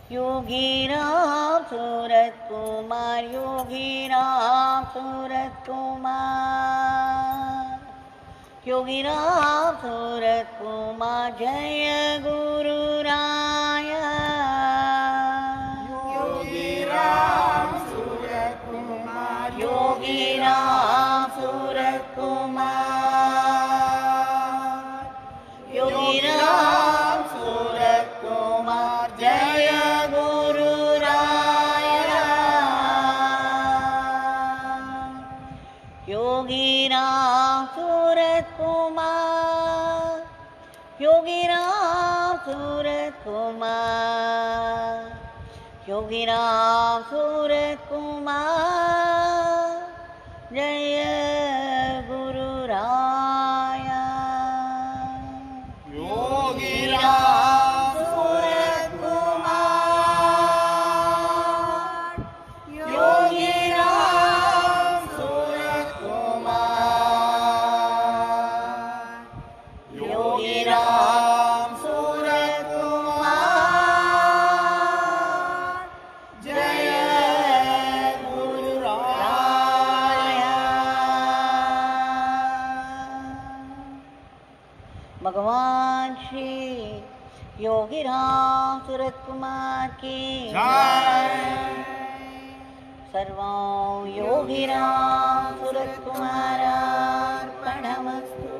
योगी राम सूरत कुमार योगी राम सूरत कुमार योगी राम सूरत कुमार जय गुरु राया योगी राम सूरत कुमार योगी राम सूरत कुमार योगी राम सूरत कुमार जय गुरु राया योगी राम सूरत कुमार योगी राम सूरत कुमार योगी राम सूरत कुमार जय गुरु राया योगी राम सूरत कुमार योगी राम सूरत कुमार योगी राम सूरत कुमार जय गुरु राया भगवान श्री योगी राम सूरत कुमार की सर्वं योगी राम सूरत कुमारार्पणमस्तु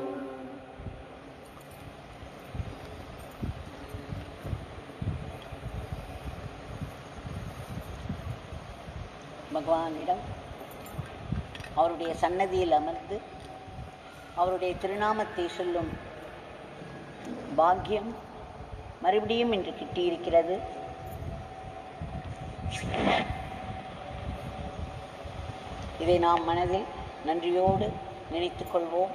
பகவானிடம் அவருடைய சன்னதியில் அமர்ந்து அவருடைய திருநாமத்தை சொல்லும் பாக்கியம் மறுபடியும் இன்று கிட்டியிருக்கிறது இதை நாம் மனதில் நன்றியோடு நினைத்துக் கொள்வோம்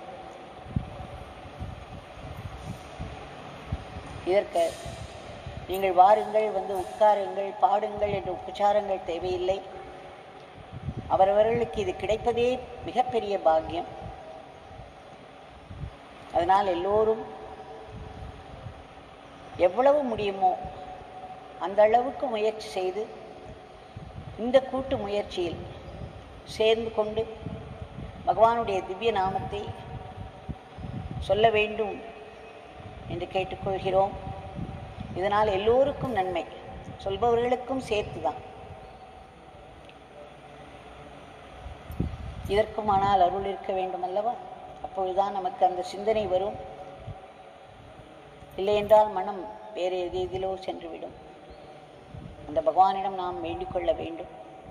இதற்கு நீங்கள் வாருங்கள் வந்து உட்காருங்கள் பாடுங்கள் என்ற உபச்சாரங்கள் தேவையில்லை அவரவர்களுக்கு இது கிடைப்பதே மிகப்பெரிய பாக்கியம் அதனால் எல்லோரும் எவ்வளவு முடியுமோ அந்த அளவுக்கு முயற்சி செய்து இந்த கூட்டு முயற்சியில் சேர்ந்து கொண்டு பகவானுடைய திவ்ய நாமத்தை சொல்ல வேண்டும் என்று கேட்டுக்கொள்கிறோம் இதனால் எல்லோருக்கும் நன்மை சொல்பவர்களுக்கும் சேர்த்து தான் இதற்கும் ஆனால் அருள் இருக்க வேண்டும் அல்லவா அப்பொழுதுதான் நமக்கு அந்த சிந்தனை வரும் இல்லையென்றால் மனம் வேறு எது எதிலோ சென்றுவிடும் அந்த பகவானிடம் நாம் வேண்டிக் கொள்ள வேண்டும்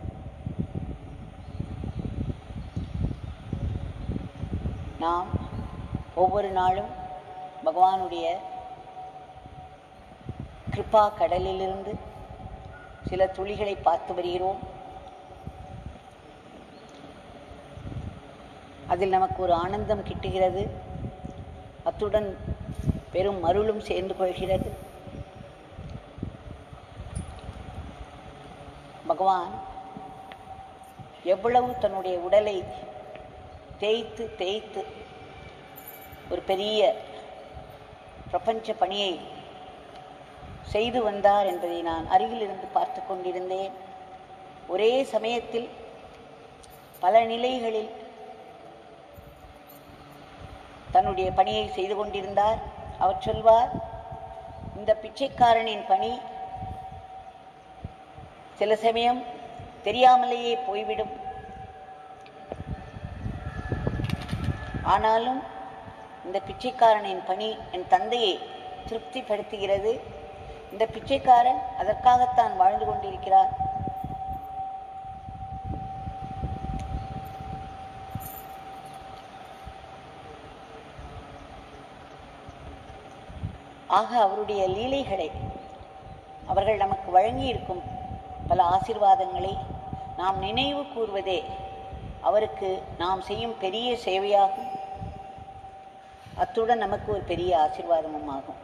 நாம் ஒவ்வொரு நாளும் பகவானுடைய கிருபா கடலிலிருந்து சில துளிகளை பார்த்து வருகிறோம் அதில் நமக்கு ஒரு ஆனந்தம் கிட்டுகிறது அத்துடன் பெரும் அருளும் சேர்ந்து கொள்கிறது பகவான் எவ்வளவு தன்னுடைய உடலை தேய்த்து தேய்த்து ஒரு பெரிய பிரபஞ்ச பணியை செய்து வந்தார் என்பதை நான் அருகிலிருந்து பார்த்து கொண்டிருந்தேன் ஒரே சமயத்தில் பல நிலைகளில் தன்னுடைய பணியை செய்து கொண்டிருந்தார் அவர் சொல்வார் இந்த பிச்சைக்காரனின் பணி சில சமயம் தெரியாமலேயே போய்விடும் ஆனாலும் இந்த பிச்சைக்காரனின் பணி என் தந்தையை திருப்திப்படுத்துகிறது இந்த பிச்சைக்காரன் அதற்காகத்தான் வாழ்ந்து கொண்டிருக்கிறார் ஆக அவருடைய லீலைகளை அவர்கள் நமக்கு வழங்கியிருக்கும் பல ஆசிர்வாதங்களை நாம் நினைவு கூர்வதே அவருக்கு நாம் செய்யும் பெரிய சேவையாகும் அத்துடன் நமக்கு ஒரு பெரிய ஆசிர்வாதமும் ஆகும்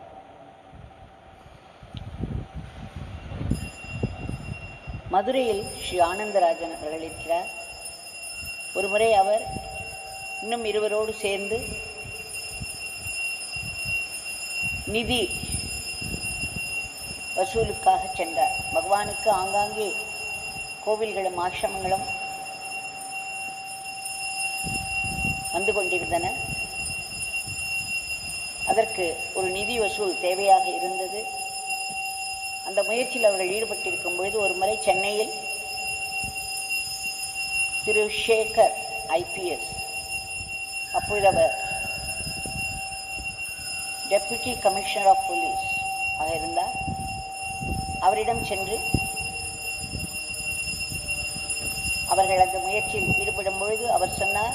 மதுரையில் ஸ்ரீ ஆனந்தராஜன் அவர்கள் இருக்கிறார் ஒரு முறை அவர் இன்னும் இருவரோடு சேர்ந்து நிதி வசூலுக்காக சென்றார் பகவானுக்கு ஆங்காங்கே கோவில்களும் ஆசிரமங்களும் வந்து கொண்டிருந்தன அதற்கு ஒரு நிதி வசூல் தேவையாக இருந்தது அந்த முயற்சியில் அவர்கள் ஈடுபட்டிருக்கும் பொழுது ஒரு முறை சென்னையில் திரு சேகர் ஐபிஎஸ் அப்பொழுது அவர் டெப்யூட்டி கமிஷனர் ஆஃப் போலீஸ் ஆக இருந்தார் அவரிடம் சென்று அவர்கள் அந்த முயற்சியில் ஈடுபடும் பொழுது அவர் சொன்னார்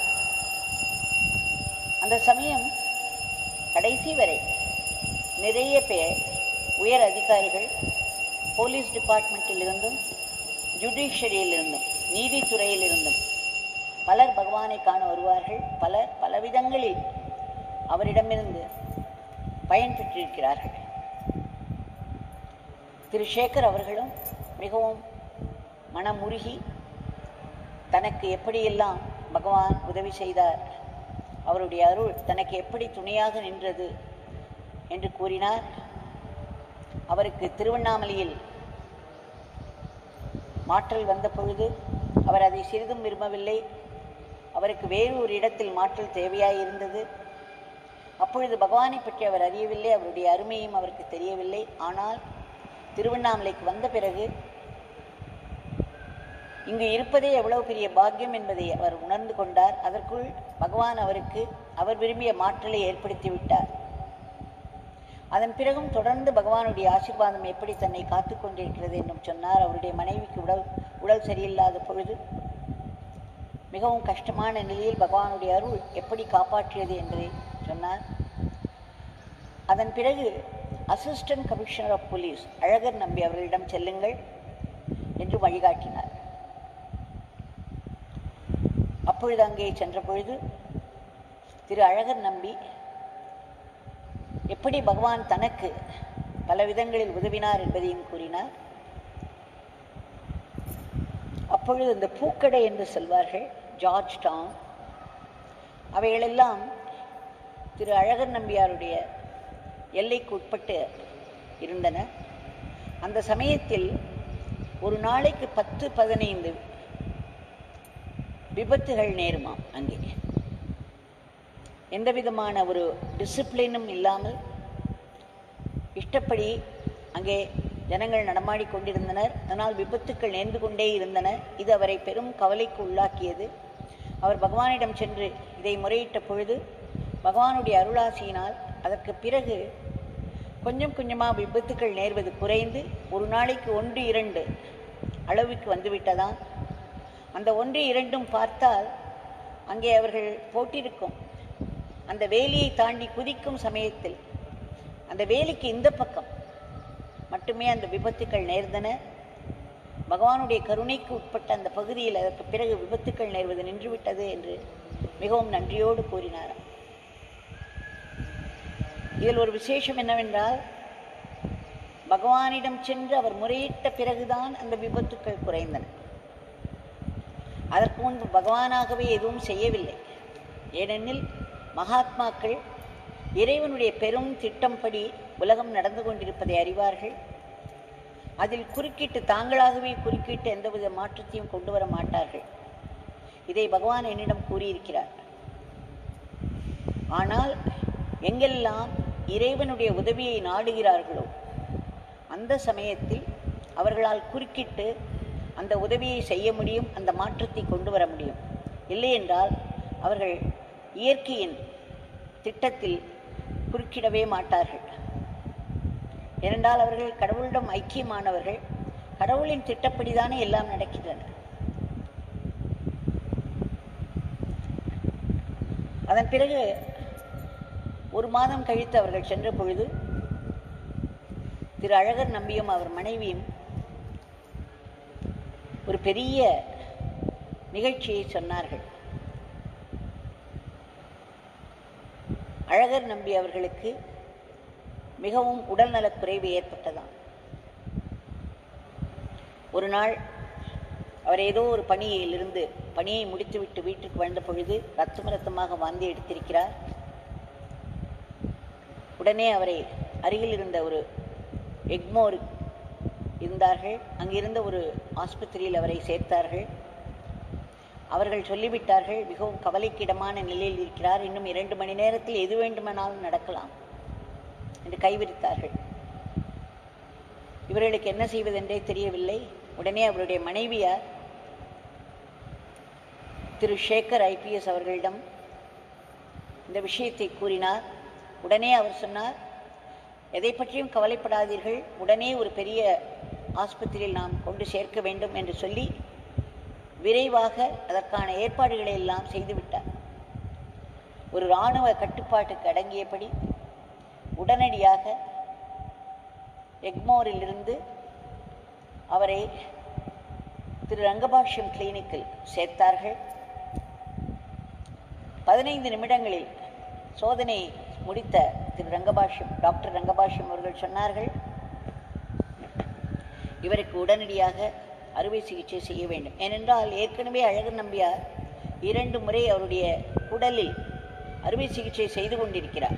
அந்த சமயம் கடைசி வரை நிறைய பேர் உயர் அதிகாரிகள் போலீஸ் டிபார்ட்மெண்ட்டிலிருந்தும் ஜுடிஷியரியிலிருந்தும் நீதித்துறையிலிருந்தும் பலர் பகவானை காண வருவார்கள் பலர் பலவிதங்களில் அவரிடமிருந்து பயன் பெற்றிருக்கிறார்கள் திரு சேகர் அவர்களும் மிகவும் மனமுருகி தனக்கு எப்படியெல்லாம் பகவான் உதவி செய்தார் அவருடைய அருள் தனக்கு எப்படி துணையாக நின்றது என்று கூறினார் அவருக்கு திருவண்ணாமலையில் மாற்றல் வந்த பொழுது அவர் அதை சிறிதும் விரும்பவில்லை அவருக்கு வேறு ஒரு இடத்தில் மாற்றல் தேவையாயிருந்தது அப்பொழுது பகவானை பற்றி அவர் அறியவில்லை அவருடைய அருமையும் அவருக்கு தெரியவில்லை ஆனால் திருவண்ணாமலைக்கு வந்த பிறகு இங்கு இருப்பதே எவ்வளவு பெரிய பாக்கியம் என்பதை அவர் உணர்ந்து கொண்டார் அதற்குள் பகவான் அவருக்கு அவர் விரும்பிய மாற்றலை ஏற்படுத்தி விட்டார் அதன் பிறகும் தொடர்ந்து பகவானுடைய ஆசீர்வாதம் எப்படி தன்னை காத்து கொண்டிருக்கிறது என்றும் சொன்னார் அவருடைய மனைவிக்கு உடல் உடல் சரியில்லாத பொழுது மிகவும் கஷ்டமான நிலையில் பகவானுடைய அருள் எப்படி காப்பாற்றியது என்பதை சொன்னார் அதன் பிறகு assistant commissioner of police Azhagar Nambi அவர்களிடம் செல்லுங்கள் என்று வழிகாட்டினார் அப்பொழுது அங்கே சென்ற பொழுது திரு அழகர் நம்பி எப்படி பகவான் தனக்கு பல விதங்களில் உதவினார் என்பதையும் கூறினார் அப்பொழுது இந்த பூக்கடை என்று சொல்வார்கள் ஜார்ஜ் டவுன் அவைகளெல்லாம் திரு அழகர் நம்பியாருடைய எல்லைக்கு உட்பட்டு இருந்தன அந்த சமயத்தில் ஒரு நாளைக்கு பத்து பதினைந்து விபத்துகள் நேருமாம் அங்கே எந்த விதமான ஒரு டிசிப்ளினும் இல்லாமல் இஷ்டப்படி அங்கே ஜனங்கள் நடமாடிக் கொண்டிருந்தனர் அதனால் விபத்துக்கள் நேர்ந்து கொண்டே இருந்தன இது அவரை பெரும் கவலைக்கு உள்ளாக்கியது அவர் பகவானிடம் சென்று இதை முறையிட்ட பொழுது பகவானுடைய அருளாசியினால் அதற்கு பிறகு கொஞ்சம் கொஞ்சமாக விபத்துக்கள் நேர்வது குறைந்து ஒரு நாளைக்கு ஒன்று இரண்டு அளவுக்கு வந்துவிட்டதாம் அந்த ஒன்று இரண்டும் பார்த்தால் அங்கே அவர்கள் போட்டிருக்கும் அந்த வேலியை தாண்டி குதிக்கும் சமயத்தில் அந்த வேலிக்கு இந்த பக்கம் மட்டுமே அந்த விபத்துக்கள் நேர்ந்தன பகவானுடைய கருணைக்கு உட்பட்ட அந்த பகுதியில் அதற்கு பிறகு விபத்துக்கள் நேர்வது நின்றுவிட்டது என்று மிகவும் நன்றியோடு கூறினாராம் இதில் ஒரு விசேஷம் என்னவென்றால் பகவானிடம் சென்று அவர் முறையிட்ட பிறகுதான் அந்த விபத்துக்கள் குறைந்தன அதற்கு முன்பு பகவானாகவே எதுவும் செய்யவில்லை ஏனெனில் மகாத்மாக்கள் இறைவனுடைய பெரும் திட்டம்படி உலகம் நடந்து கொண்டிருப்பதை அறிவார்கள் அதில் குறுக்கிட்டு தாங்களாகவே குறுக்கிட்டு எந்தவித மாற்றத்தையும் கொண்டு வர மாட்டார்கள் இதை பகவான் என்னிடம் கூறியிருக்கிறார் ஆனால் எங்கெல்லாம் இறைவனுடைய உதவியை நாடுகிறார்களோ அந்த சமயத்தில் அவர்களால் குறுக்கிட்டு அந்த உதவியை செய்ய முடியும் அந்த மாற்றத்தை கொண்டு வர முடியும் இல்லையென்றால் அவர்கள் இயற்கையின் திட்டத்தில் குறுக்கிடவே மாட்டார்கள் ஏனென்றால் அவர்கள் கடவுளிடம் ஐக்கியமானவர்கள் கடவுளின் திட்டப்படிதானே எல்லாம் நடக்கின்றன அதன் பிறகு ஒரு மாதம் கழித்து அவர்கள் சென்ற பொழுது திரு அழகர் நம்பியும் அவர் மனைவியும் ஒரு பெரிய நிகழ்ச்சியை சொன்னார்கள் அழகர் நம்பி அவர்களுக்கு மிகவும் உடல்நலக் குறைவு ஏற்பட்டதாம் ஒரு நாள் அவர் ஏதோ ஒரு பணியிலிருந்து பணியை முடித்துவிட்டு வீட்டுக்கு வந்த பொழுது ரத்தம் ரத்தமாக வாந்தி எடுத்திருக்கிறார் உடனே அவரை அருகில் இருந்த ஒரு எக்மோர் இருந்தார்கள் அங்கிருந்த ஒரு ஆஸ்பத்திரியில் அவரை சேர்த்தார்கள் அவர்கள் சொல்லிவிட்டார்கள் மிகவும் கவலைக்கிடமான நிலையில் இருக்கிறார் இன்னும் இரண்டு மணி நேரத்தில் எது வேண்டுமானாலும் நடக்கலாம் என்று கைவிரித்தார்கள் இவர்களுக்கு என்ன செய்வதென்றே தெரியவில்லை உடனே அவருடைய மனைவியார் திரு சேகர் ஐபிஎஸ் அவர்களிடம் இந்த விஷயத்தை கூறினார் உடனே அவர் சொன்னார் எதை பற்றியும் கவலைப்படாதீர்கள் உடனே ஒரு பெரிய ஆஸ்பத்திரியில் நாம் கொண்டு சேர்க்க வேண்டும் என்று சொல்லி விரைவாக அதற்கான ஏற்பாடுகளை எல்லாம் செய்துவிட்டார் ஒரு இராணுவ கட்டுப்பாட்டுக்கு அடங்கியபடி உடனடியாக எக்மோரிலிருந்து அவரை திரு ரங்கபாஷ்யம் கிளினிக்கில் சேர்த்தார்கள் பதினைந்து நிமிடங்களில் சோதனை முடித்த திரு ரங்கபாஷ்யம் டாக்டர் ரங்கபாஷ்யம் அவர்கள் சொன்னார்கள் இவருக்கு உடனடியாக அறுவை சிகிச்சை செய்ய வேண்டும் ஏனென்றால் ஏற்கனவே அழகர் நம்பியார் இரண்டு முறை அவருடைய உடலில் அறுவை சிகிச்சை செய்து கொண்டிருக்கிறார்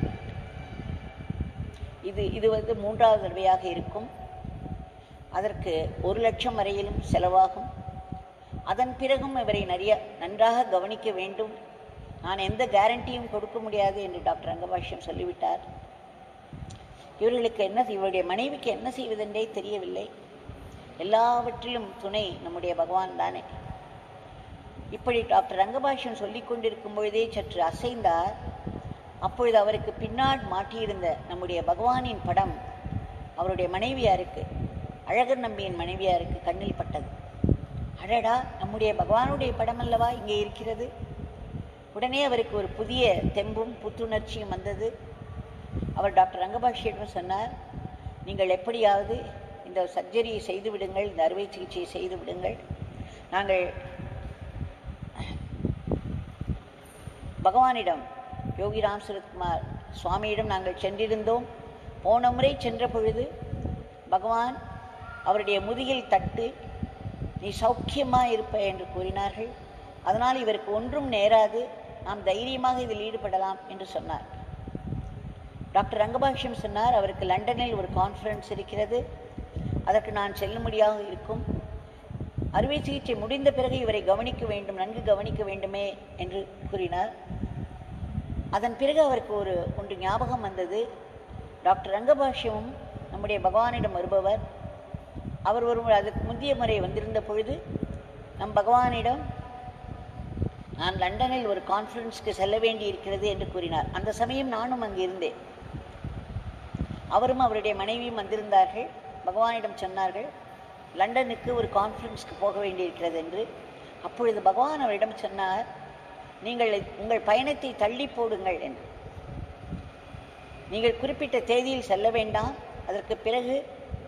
இது இது வந்து மூன்றாவது தடவையாக இருக்கும் அதற்கு ஒரு லட்சம் வரையிலும் செலவாகும் அதன் பிறகும் இவரை நிறைய நன்றாக கவனிக்க வேண்டும் நான் எந்த கேரண்டியும் கொடுக்க முடியாது என்று டாக்டர் ரங்கபாஷ்யம் சொல்லிவிட்டார் இவர்களுக்கு என்ன இவருடைய மனைவிக்கு என்ன செய்வதென்றே தெரியவில்லை எல்லாவற்றிலும் துணை நம்முடைய பகவான் தானே இப்படி டாக்டர் ரங்கபாஷ்யம் சொல்லிக் கொண்டிருக்கும் பொழுதே சற்று அசைந்தார் அப்பொழுது அவருக்கு பின்னால் மாட்டியிருந்த நம்முடைய பகவானின் படம் அவருடைய மனைவியாருக்கு அழகர் நம்பியின் மனைவியாருக்கு கண்ணில் பட்டது அடடா நம்முடைய பகவானுடைய படம் அல்லவா இங்கே இருக்கிறது உடனே அவருக்கு ஒரு புதிய தெம்பும் புத்துணர்ச்சியும் வந்தது அவர் டாக்டர் ரங்கபாஷியிடம் சொன்னார் நீங்கள் எப்படியாவது இந்த சர்ஜரியை செய்து விடுங்கள் இந்த அறுவை சிகிச்சையை செய்து விடுங்கள் நாங்கள் பகவானிடம் யோகி ராம் சுரத்குமார் சுவாமியிடம் நாங்கள் சென்றிருந்தோம் போன முறை சென்ற பொழுது பகவான் அவருடைய முதுகில் தட்டு நீ சௌக்கியமாக இருப்ப என்று கூறினார்கள் அதனால் இவருக்கு ஒன்றும் நேராது நாம் தைரியமாக இதில் ஈடுபடலாம் என்று சொன்னார் டாக்டர் ரங்கபாஷ்யம் சொன்னார் அவருக்கு லண்டனில் ஒரு கான்ஃபரன்ஸ் இருக்கிறது அதற்கு நான் செல்லும்படியாக இருக்கும் அறுவை சிகிச்சை முடிந்த பிறகு இவரை கவனிக்க வேண்டும் நன்கு கவனிக்க வேண்டுமே என்று கூறினார் அதன் பிறகு அவருக்கு ஒரு ஒன்று ஞாபகம் வந்தது டாக்டர் ரங்கபாஷ்யமும் நம்முடைய பகவானிடம் வருபவர் அவர் ஒரு முறை அதுக்கு முந்தைய முறை வந்திருந்த பொழுது நம் பகவானிடம் நான் லண்டனில் ஒரு கான்ஃபரன்ஸ்க்கு செல்ல வேண்டி இருக்கிறது என்று கூறினார் அந்த சமயம் நானும் அங்கு இருந்தேன் அவரும் அவருடைய மனைவியும் வந்திருந்தார்கள் பகவானிடம் சொன்னார்கள் லண்டனுக்கு ஒரு கான்ஃபரன்ஸ்க்கு போக வேண்டியிருக்கிறது என்று அப்பொழுது பகவான் அவரிடம் சொன்னார் நீங்கள் உங்கள் பயணத்தை தள்ளி போடுங்கள் என்று நீங்கள் குறிப்பிட்ட தேதியில் செல்ல வேண்டாம் அதற்கு பிறகு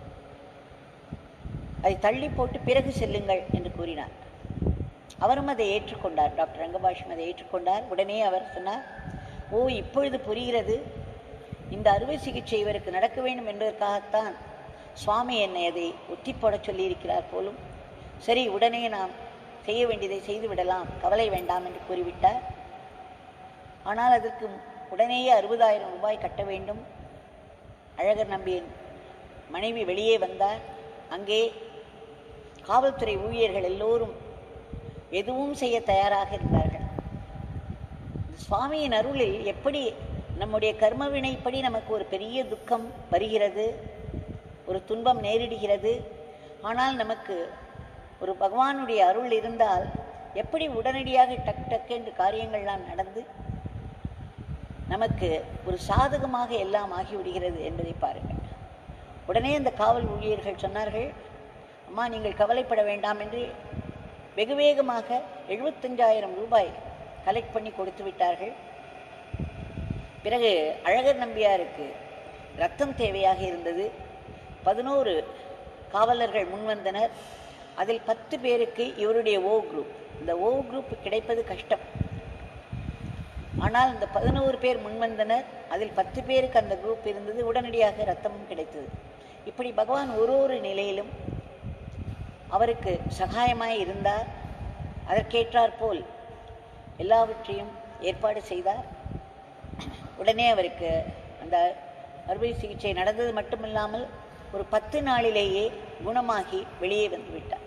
அதை தள்ளி போட்டு பிறகு செல்லுங்கள் என்று கூறினார் அவரும் அதை ஏற்றுக்கொண்டார் டாக்டர் ரங்கபாஷ்யம் அதை ஏற்றுக்கொண்டார் உடனே அவர் சொன்னார் ஓ இப்பொழுது புரிகிறது இந்த அறுவை சிகிச்சை இவருக்கு நடக்க வேண்டும் என்பதற்காகத்தான் சுவாமி என்னை அதை ஒத்தி போடச் சொல்லியிருக்கிறார் போலும் சரி உடனே நாம் செய்ய வேண்டியதை செய்து விடலாம் கவலை வேண்டாம் என்று கூறிவிட்டார் ஆனால் அதற்கு உடனேயே அறுபதாயிரம் ரூபாய் கட்ட வேண்டும் அழகர் நம்பியின் மனைவி வெளியே வந்தார் அங்கே காவல்துறை ஊழியர்கள் எல்லோரும் எதுவும் செய்ய தயாராக இருந்தார்கள் சுவாமியின் அருளில் எப்படி நம்முடைய கர்ம வினைப்படி நமக்கு ஒரு பெரிய துக்கம் வருகிறது ஒரு துன்பம் நேரிடுகிறது ஆனால் நமக்கு ஒரு பகவானுடைய அருள் இருந்தால் எப்படி உடனடியாக டக் டக் என்று காரியங்கள்லாம் நடந்து நமக்கு ஒரு சாதகமாக எல்லாம் ஆகிவிடுகிறது என்பதை பாருங்கள் உடனே அந்த காவல் ஊழியர்கள் சொன்னார்கள் அம்மா நீங்கள் கவலைப்பட வேண்டாம் என்று வெகு வேகமாக எழுபத்தஞ்சாயிரம் ரூபாய் கலெக்ட் பண்ணி கொடுத்து விட்டார்கள் பிறகு அழகர் நம்பியாருக்கு ரத்தம் தேவையாக இருந்தது பதினோரு காவலர்கள் முன்வந்தனர் அதில் பத்து பேருக்கு இவருடைய ஓ குரூப் இந்த ஓ குரூப் கிடைப்பது கஷ்டம் ஆனால் இந்த பதினோரு பேர் முன்வந்தனர் அதில் பத்து பேருக்கு அந்த குரூப் இருந்தது உடனடியாக ரத்தமும் கிடைத்தது இப்படி பகவான் ஒரு ஒரு நிலையிலும் அவருக்கு சகாயமாய் இருந்தார் அதற்கேற்றாற் போல் எல்லாவற்றையும் ஏற்பாடு செய்தார் உடனே அவருக்கு அந்த அறுவை சிகிச்சை நடந்தது மட்டுமில்லாமல் ஒரு பத்து நாளிலேயே குணமாகி வெளியே வந்து விட்டார்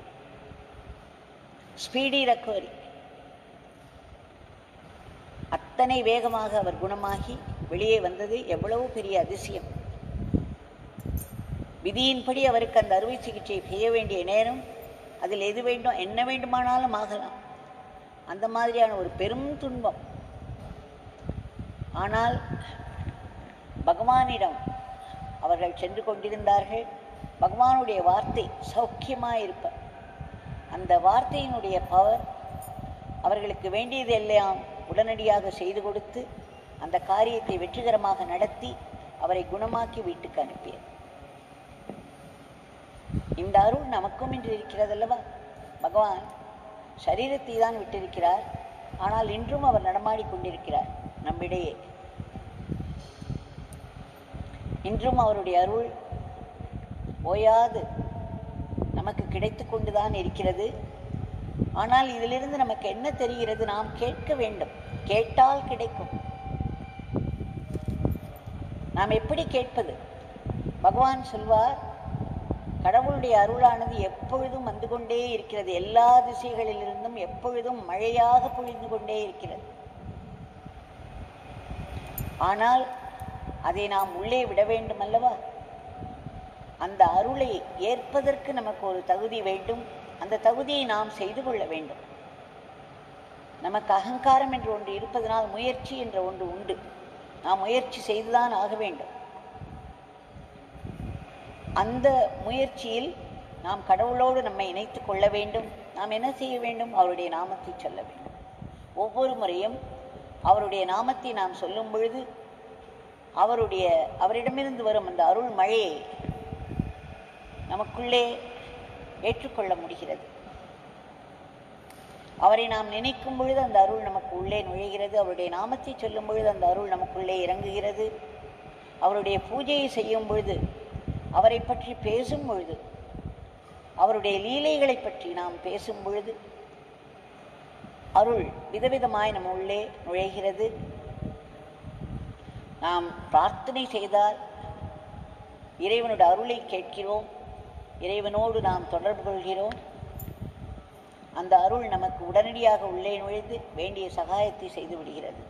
ஸ்பீடி ரெக்கவரி அத்தனை வேகமாக அவர் குணமாகி வெளியே வந்தது எவ்வளவு பெரிய அதிசயம் விதியின்படி அவருக்கு அந்த அறுவை சிகிச்சை செய்ய வேண்டிய நேரம் அதில் எது வேண்டும் என்ன வேண்டுமானாலும் ஆகலாம் அந்த மாதிரியான ஒரு பெரும் துன்பம் ஆனால் பகவானிடம் அவர்கள் சென்று கொண்டிருந்தார்கள் பகவானுடைய வார்த்தை சௌக்கியமாக இருப்ப அந்த வார்த்தையினுடைய பவர் அவர்களுக்கு வேண்டியது எல்லாம் உடனடியாக செய்து கொடுத்து அந்த காரியத்தை வெற்றிகரமாக நடத்தி அவரை குணமாக்கி வீட்டுக்கு அனுப்பியது இந்த அருள் நமக்கும் இன்று இருக்கிறதல்லவா பகவான் சரீரத்தை தான் விட்டிருக்கிறார் ஆனால் இன்றும் அவர் நடமாடிக் கொண்டிருக்கிறார் நம்மிடையே இன்றும் அவருடைய அருள் ஓயாது நமக்கு கிடைத்து கொண்டுதான் இருக்கிறது ஆனால் இதிலிருந்து நமக்கு என்ன தெரிகிறது நாம் கேட்க வேண்டும் கேட்டால் கிடைக்கும் நாம் எப்படி கேட்பது பகவான் சொல்வார் கடவுளுடைய அருளானது எப்பொழுதும் வந்து கொண்டே இருக்கிறது எல்லா திசைகளிலிருந்தும் எப்பொழுதும் மழையாக பொழிந்து கொண்டே இருக்கிறது ஆனால் அதை நாம் உள்ளே விட வேண்டும் அல்லவா அந்த அருளை ஏற்பதற்கு நமக்கு ஒரு தகுதி வேண்டும் அந்த தகுதியை நாம் செய்து கொள்ள வேண்டும் நமக்கு அகங்காரம் என்று ஒன்று இருப்பதனால் முயற்சி என்ற ஒன்று உண்டு நாம் முயற்சி செய்துதான் ஆக வேண்டும் அந்த முயற்சியில் நாம் கடவுளோடு நம்மை இணைத்துக் கொள்ள வேண்டும் நாம் என்ன செய்ய வேண்டும் அவருடைய நாமத்தை சொல்ல வேண்டும் ஒவ்வொரு முறையும் அவருடைய நாமத்தை நாம் சொல்லும் பொழுது அவருடைய அவரிடமிருந்து வரும் அந்த அருள் மழையை நமக்குள்ளே ஏற்றுக்கொள்ள முடிகிறது அவரை நாம் நினைக்கும் பொழுது அந்த அருள் நமக்கு உள்ளே நுழைகிறது அவருடைய நாமத்தை சொல்லும் பொழுது அந்த அருள் நமக்குள்ளே இறங்குகிறது அவருடைய பூஜையை செய்யும் பொழுது அவரை பற்றி பேசும் பொழுது அவருடைய லீலைகளை பற்றி நாம் பேசும் பொழுது அருள் விதவிதமாய் நம்ம உள்ளே நுழைகிறது நாம் பிரார்த்தனை செய்தால் இறைவனுடைய அருளை கேட்கிறோம் இறைவனோடு நாம் தொடர்பு கொள்கிறோம் அந்த அருள் நமக்கு உடனடியாக உள்ளே நுழைந்து வேண்டிய சகாயத்தை செய்து விடுகிறது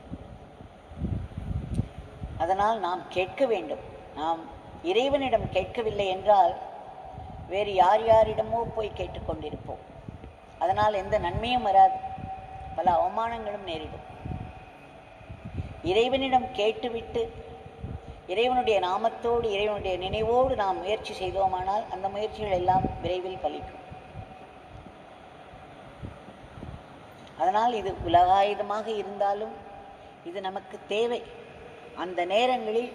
அதனால் நாம் கேட்க வேண்டும் நாம் இறைவனிடம் கேட்கவில்லை என்றால் வேறு யார் யாரிடமோ போய் கேட்டுக்கொண்டிருப்போம் அதனால் எந்த நன்மையும் வராது பல அவமானங்களும் நேரிடும் இறைவனிடம் கேட்டுவிட்டு இறைவனுடைய நாமத்தோடு இறைவனுடைய நினைவோடு நாம் முயற்சி செய்தோமானால் அந்த முயற்சிகள் எல்லாம் விரைவில் பலிக்கும் அதனால் இது உலகாயுதமாக இருந்தாலும் இது நமக்கு தேவை அந்த நேரங்களில்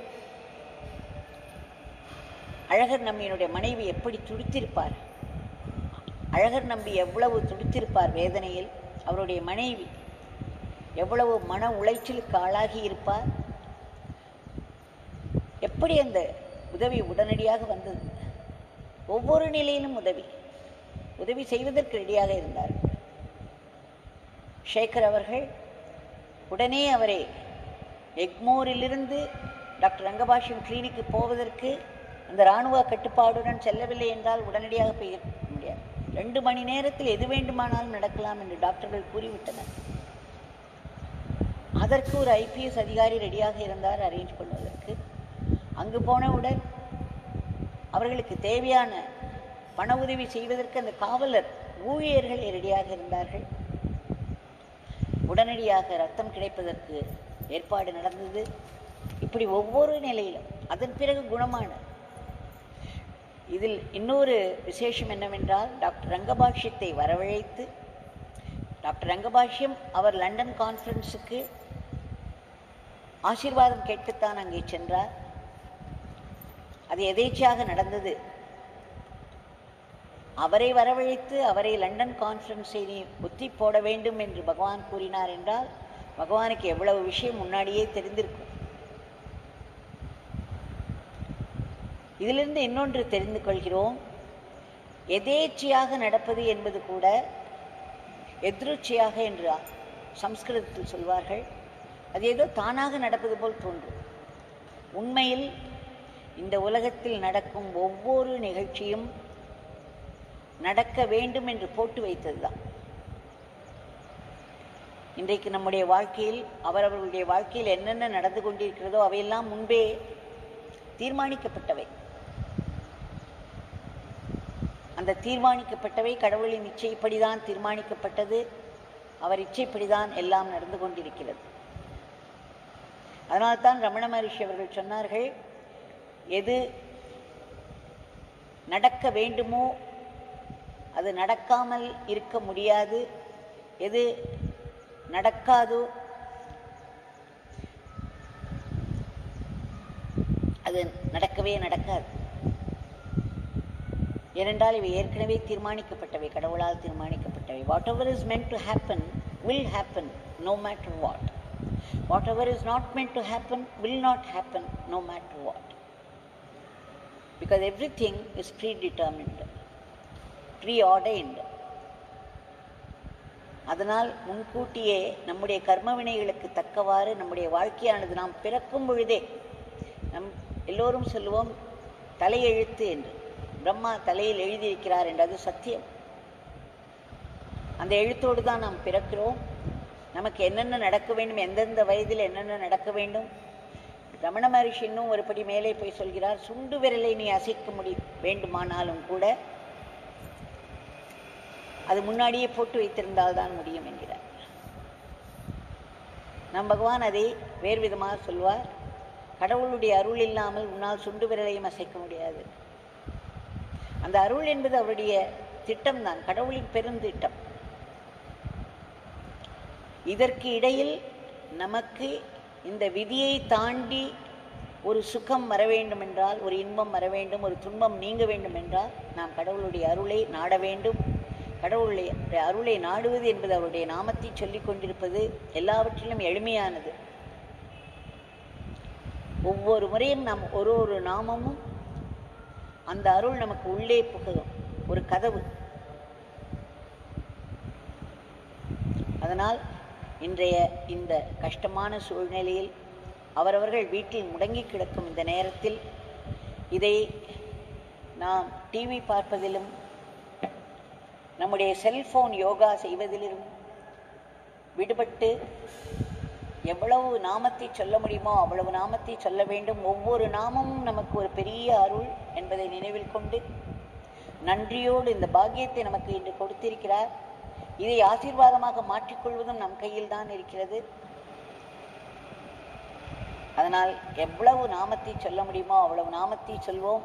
அழகர் நம்பியினுடைய மனைவி எப்படி துடித்திருப்பார் அழகர் நம்பி எவ்வளவு துடித்திருப்பார் வேதனையில் அவருடைய மனைவி எவ்வளவு மன உளைச்சலுக்கு ஆளாகி இருப்பார் எப்படி அந்த உதவி உடனடியாக வந்தது ஒவ்வொரு நிலையிலும் உதவி உதவி செய்வதற்கு ரெடியாக இருந்தார் ஷேகர் அவர்கள் உடனே அவரை எக்மோரிலிருந்து டாக்டர் ரங்கபாஷ்யம் கிளினிக்கு போவதற்கு அந்த இராணுவ கட்டுப்பாடுடன் செல்லவில்லை என்றால் உடனடியாக போய் இருக்க முடியாது ரெண்டு மணி நேரத்தில் எது வேண்டுமானாலும் நடக்கலாம் என்று டாக்டர்கள் கூறிவிட்டனர் அதற்கு ஒரு ஐபிஎஸ் அதிகாரி ரெடியாக இருந்தார் அரேஞ்ச் பண்ணுவதற்கு அங்கு போனவுடன் அவர்களுக்கு தேவையான பண உதவி செய்வதற்கு அந்த காவலர் ஊழியர்கள் ரெடியாக இருந்தார்கள் உடனடியாக ரத்தம் கிடைப்பதற்கு ஏற்பாடு நடந்தது இப்படி ஒவ்வொரு நிலையிலும் அதன் பிறகு குணமான இதில் இன்னொரு விசேஷம் என்னவென்றால் டாக்டர் ரங்கபாஷ்யத்தை வரவழைத்து டாக்டர் ரங்கபாஷ்யம் அவர் லண்டன் கான்ஃபரன்ஸுக்கு ஆசீர்வாதம் கேட்கத்தான் அங்கே சென்றார் அது எதேச்சையாக நடந்தது அவரை வரவழைத்து அவரை லண்டன் கான்ஃபரன்ஸை நீ ஒத்தி போட வேண்டும் என்று பகவான் கூறினார் என்றால் பகவானுக்கு எவ்வளவு விஷயம் முன்னாடியே தெரிந்திருக்கும் இதிலிருந்து இன்னொன்று தெரிந்து கொள்கிறோம் எதேச்சையாக நடப்பது என்பது கூட எதிர்ச்சியாக என்று சம்ஸ்கிருதத்தில் சொல்வார்கள் அது ஏதோ தானாக நடப்பது போல் தோன்றும் உண்மையில் இந்த உலகத்தில் நடக்கும் ஒவ்வொரு நிகழ்ச்சியும் நடக்க வேண்டும் என்று போட்டு வைத்ததுதான் இன்றைக்கு நம்முடைய வாழ்க்கையில் அவரவர்களுடைய வாழ்க்கையில் என்னென்ன நடந்து கொண்டிருக்கிறதோ அவையெல்லாம் முன்பே தீர்மானிக்கப்பட்டவை அந்த தீர்மானிக்கப்பட்டவை கடவுளின் இச்சைப்படிதான் தீர்மானிக்கப்பட்டது அவர் இச்சைப்படிதான் எல்லாம் நடந்து கொண்டிருக்கிறது அதனால்தான் ரமண மகரிஷி அவர்கள் சொன்னார்கள் எது நடக்க வேண்டுமோ அது நடக்காமல் இருக்க முடியாது எது நடக்காதோ அது நடக்கவே நடக்காது ஏனென்றால் இவை ஏற்கனவே தீர்மானிக்கப்பட்டவை கடவுளால் தீர்மானிக்கப்பட்டவை whatever is meant to happen will happen no matter what whatever is not meant to happen will not happen no matter what because everything is predetermined preordained அதனால் முன்கூட்டியே நம்முடைய கர்ம வினைகளுக்கு தக்கவாறு நம்முடைய வாழ்க்கையானது நாம் பிறக்கும் பொழுதே நம் எல்லோரும் சொல்லுவோம் தலையெழுத்து என்று பிரம்மா தலையில் எழுதியிருக்கிறார் என்று அது சத்தியம் அந்த எழுத்தோடு தான் நாம் பிறக்கிறோம் நமக்கு என்னென்ன நடக்க வேண்டும் எந்தெந்த வயதில் என்னென்ன நடக்க வேண்டும் ரமண மகரிஷி இன்னும் ஒருபடி மேலே போய் சொல்கிறார் சுண்டு விரலை நீ அசைக்க முடி வேண்டுமானாலும் கூட அது முன்னாடியே போட்டு வைத்திருந்தால் தான் முடியும் என்கிறார் நம் பகவான் அதை வேறு விதமாக சொல்வார் கடவுளுடைய அருள் இல்லாமல் உன்னால் சுண்டு விரலையும் அசைக்க முடியாது அந்த அருள் என்பது அவருடைய திட்டம்தான் கடவுளின் பெருந்திட்டம் இதற்கு இடையில் நமக்கு இந்த விதியை தாண்டி ஒரு சுகம் வர வேண்டும் என்றால் ஒரு இன்பம் வர வேண்டும் ஒரு துன்பம் நீங்க வேண்டும் என்றால் நாம் கடவுளுடைய அருளை நாட வேண்டும் கடவுளுடைய அருளை நாடுவது என்பது அவருடைய நாமத்தை சொல்லிக் கொண்டிருப்பது எல்லாவற்றிலும் எளிமையானது ஒவ்வொரு முறையும் நாம் ஒரு ஒரு நாமமும் அந்த அருள் நமக்கு உள்ளே புகும் ஒரு கதவு அதனால் இன்றைய இந்த கஷ்டமான சூழ்நிலையில் அவரவர்கள் வீட்டில் முடங்கி கிடக்கும் இந்த நேரத்தில் இதை நாம் டிவி பார்ப்பதிலும் நம்முடைய செல்போன் யோகா செய்வதிலும் விடுபட்டு எவ்வளவு நாமத்தை சொல்ல முடியுமோ அவ்வளவு நாமத்தை சொல்ல வேண்டும் ஒவ்வொரு நாமமும் நமக்கு ஒரு பெரிய அருள் என்பதை நினைவில் கொண்டு நன்றியோடு இந்த பாக்கியத்தை நமக்கு இன்று கொடுத்திருக்கிறார் இதை ஆசீர்வாதமாக மாற்றிக்கொள்வதும் நம் கையில் தான் இருக்கிறது அதனால் எவ்வளவு நாமத்தை சொல்ல முடியுமோ அவ்வளவு நாமத்தை சொல்வோம்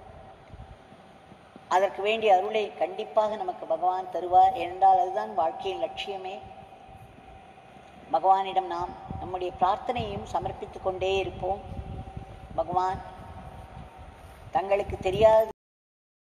அதற்கு வேண்டிய அருளை கண்டிப்பாக நமக்கு பகவான் தருவார் என்றால் அதுதான் வாழ்க்கையின் லட்சியமே பகவானிடம் நாம் நம்முடைய பிரார்த்தனையும் சமர்ப்பித்துக் கொண்டே இருப்போம் பகவான் தங்களுக்கு தெரியாத